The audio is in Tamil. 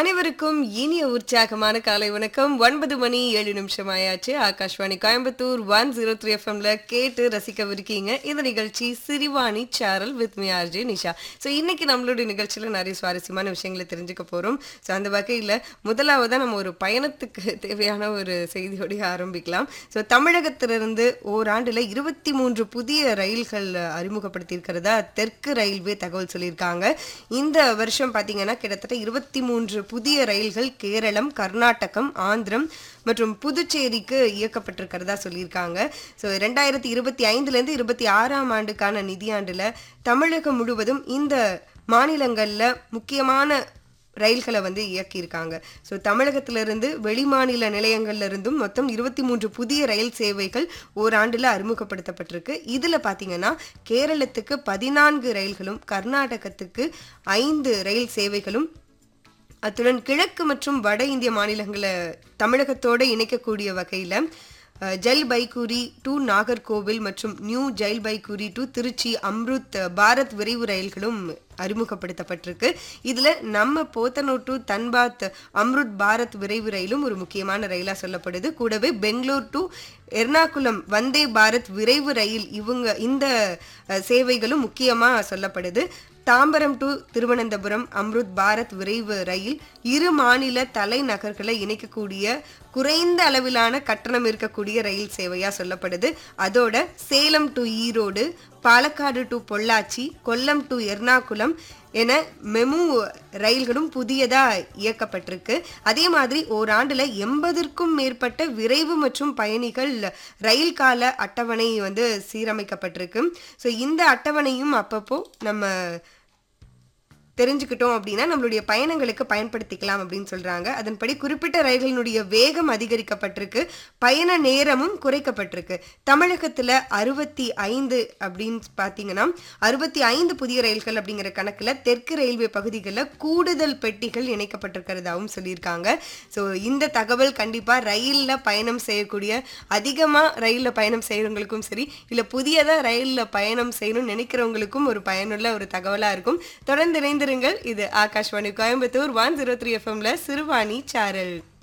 அனைவருக்கும் இனிய உற்சாகமான காலை வணக்கம் ஒன்பது மணி ஏழு நிமிஷம் ஆயாச்சு Akashvani Coimbatore one zero three எஃப்எம்ல கேட்டு ரசிக்கவிருக்கீங்க இந்த நிகழ்ச்சி சிரிவாணி சாரல் வித் மி ஆர்ஜே நிஷா ஸோ இன்னைக்கு நம்மளுடைய நிகழ்ச்சியில நிறைய சுவாரஸ்யமான விஷயங்களை தெரிஞ்சுக்க போறோம் ஸோ அந்த வகையில் முதலாவதா நம்ம ஒரு பயணத்துக்கு தேவையான ஒரு செய்தியோடய ஆரம்பிக்கலாம் ஸோ தமிழகத்திலிருந்து ஓராண்டுல இருபத்தி மூன்று புதிய ரயில்கள் அறிமுகப்படுத்தியிருக்கிறதா தெற்கு ரயில்வே தகவல் சொல்லியிருக்காங்க இந்த வருஷம் பார்த்தீங்கன்னா கிட்டத்தட்ட இருபத்தி மூன்று புதிய ரயில்கள் கேரளம் கர்நாடகம் ஆந்திரம் மற்றும் புதுச்சேரிக்கு இயக்கப்பட்டிருக்கிறதா சொல்லியிருக்காங்க ஸோ ரெண்டாயிரத்தி இருபத்தி ஐந்துலேருந்து இருபத்தி ஆறாம் ஆண்டுக்கான நிதியாண்டில் தமிழகம் முழுவதும் இந்த மாநிலங்களில் முக்கியமான ரயில்களை வந்து இயக்கியிருக்காங்க ஸோ தமிழகத்திலிருந்து வெளிமாநில நிலையங்கள்ல இருந்தும் மொத்தம் இருபத்தி மூன்று புதிய ரயில் சேவைகள் ஓராண்டில் அறிமுகப்படுத்தப்பட்டிருக்கு இதில் பார்த்தீங்கன்னா கேரளத்துக்கு பதினான்கு ரயில்களும் கர்நாடகத்துக்கு ஐந்து ரயில் சேவைகளும் அத்துடன் கிழக்கு மற்றும் வட இந்திய மாநிலங்களை தமிழகத்தோடு இணைக்கக்கூடிய வகையில் அஹ், ஜல் பைக்கூரி டு நாகர்கோவில் மற்றும் new Jalpaiguri to Tiruchi Amrit Bharat விரைவு ரயில்களும் அறிமுகப்படுத்தப்பட்டிருக்கு இதில் நம்ம போத்தனூர் டு தன்பாத் அம்ருத் பாரத் விரைவு ரயிலும் ஒரு முக்கியமான ரயிலாக சொல்லப்படுது கூடவே பெங்களூர் டு எர்ணாகுளம் வந்தே பாரத் விரைவு ரயில் இவங்க இந்த அஹ், சேவைகளும் முக்கியமாக சொல்லப்படுது தாம்பரம் டு திருவனந்தபுரம் அம்ருத் பாரத் விரைவு ரயில் இரு மாநில தலைநகர்களை இணைக்கக்கூடிய குறைந்த அளவிலான கட்டணம் இருக்கக்கூடிய ரயில் சேவையா சொல்லப்படுது அதோட Salem to Erode Palakkad to Pollachi Kollam to Ernakulam என மெமு ரயில்களும் புதியதா இயக்கப்பட்டிருக்கு அதே மாதிரி ஓராண்டுல எண்பதற்கும் மேற்பட்ட விரைவு மற்றும் பயணிகள் ரயில் கால அட்டவணை வந்து சீரமைக்கப்பட்டிருக்கு ஸோ இந்த அட்டவணையும் அப்பப்போ நம்ம தெரிஞ்சுக்கிட்டோம் அப்படின்னா நம்மளுடைய பயணங்களுக்கு பயன்படுத்திக்கலாம் அப்படின்னு சொல்றாங்க அதன்படி குறிப்பிட்ட ரயில்களினுடைய வேகம் அதிகரிக்கப்பட்டிருக்கு பயண நேரமும் குறைக்கப்பட்டிருக்கு தமிழகத்துல அறுபத்தி ஐந்து அப்படின்னு பார்த்தீங்கன்னா அறுபத்தி ஐந்து புதிய ரயில்கள் அப்படிங்கிற கணக்குல தெற்கு ரயில்வே பகுதிகளில் கூடுதல் பெட்டிகள் இணைக்கப்பட்டிருக்கிறதாவும் சொல்லியிருக்காங்க ஸோ இந்த தகவல் கண்டிப்பா ரயில்ல பயணம் செய்யக்கூடிய அதிகமா ரயில்ல பயணம் செய்யறவங்களுக்கும் சரி இல்ல புதியதா ரயில்ல பயணம் செய்யணும்னு நினைக்கிறவங்களுக்கும் ஒரு பயனுள்ள ஒரு தகவலா இருக்கும் தொடர்ந்து இணைந்திருங்கள் இது Akashvani Coimbatore one zero three எஃப்எம்ல சிறுவாணி சாரல்